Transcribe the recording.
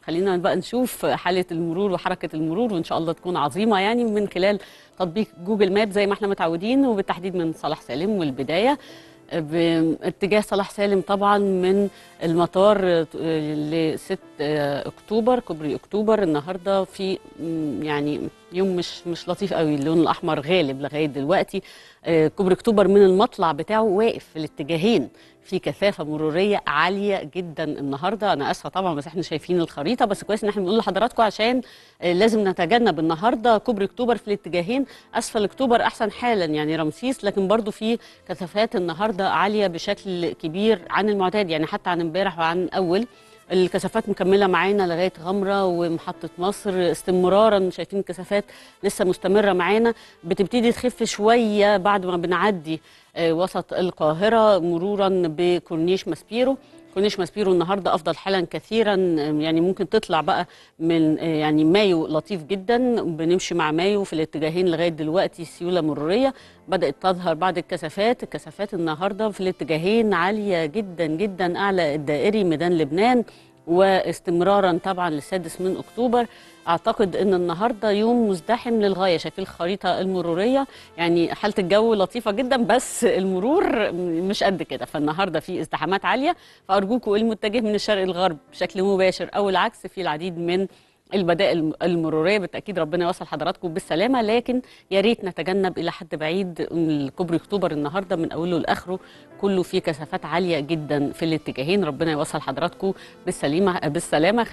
خلينا بقى نشوف حاله المرور وحركه المرور وان شاء الله تكون عظيمه يعني من خلال تطبيق جوجل ماب زي ما احنا متعودين وبالتحديد من صلاح سالم والبدايه باتجاه صلاح سالم طبعا من المطار ل 6 اكتوبر كوبري اكتوبر النهارده في يعني يوم مش مش لطيف قوي اللون الاحمر غالب لغايه دلوقتي كوبري اكتوبر من المطلع بتاعه واقف في الاتجاهين في كثافه مروريه عاليه جدا النهارده انا اسفه طبعا بس احنا شايفين الخريطه بس كويس ان احنا بنقول لحضراتكم عشان لازم نتجنب النهارده كوبري اكتوبر في الاتجاهين اسفل اكتوبر احسن حالا يعني رمسيس لكن برضو في كثافات النهارده عاليه بشكل كبير عن المعتاد يعني حتى عن امبارح وعن اول الكثافات مكمله معانا لغايه غمره ومحطه مصر استمرارا شايفين الكثافات لسه مستمره معانا بتبتدي تخف شويه بعد ما بنعدي وسط القاهره مرورا بكورنيش ماسبيرو كورنيش ماسبيرو النهارده افضل حالا كثيرا يعني ممكن تطلع بقى من يعني مايو لطيف جدا بنمشي مع مايو في الاتجاهين لغايه دلوقتي سيوله مروريه بدات تظهر بعض الكثافات الكثافات النهارده في الاتجاهين عاليه جدا جدا اعلى الدائري ميدان لبنان واستمرارا طبعا للسادس من اكتوبر اعتقد ان النهارده يوم مزدحم للغايه شايفين الخريطه المروريه يعني حاله الجو لطيفه جدا بس المرور مش قد كده فالنهارده في ازدحامات عاليه فارجوكم المتجه من الشرق للغرب بشكل مباشر او العكس في العديد من البدائل المروريه بالتاكيد ربنا يوصل حضراتكم بالسلامه لكن يا ريت نتجنب الى حد بعيد كوبري اكتوبر النهارده من اوله لاخره كله فيه كثافات عاليه جدا في الاتجاهين ربنا يوصل حضراتكم بالسلامه بالسلامه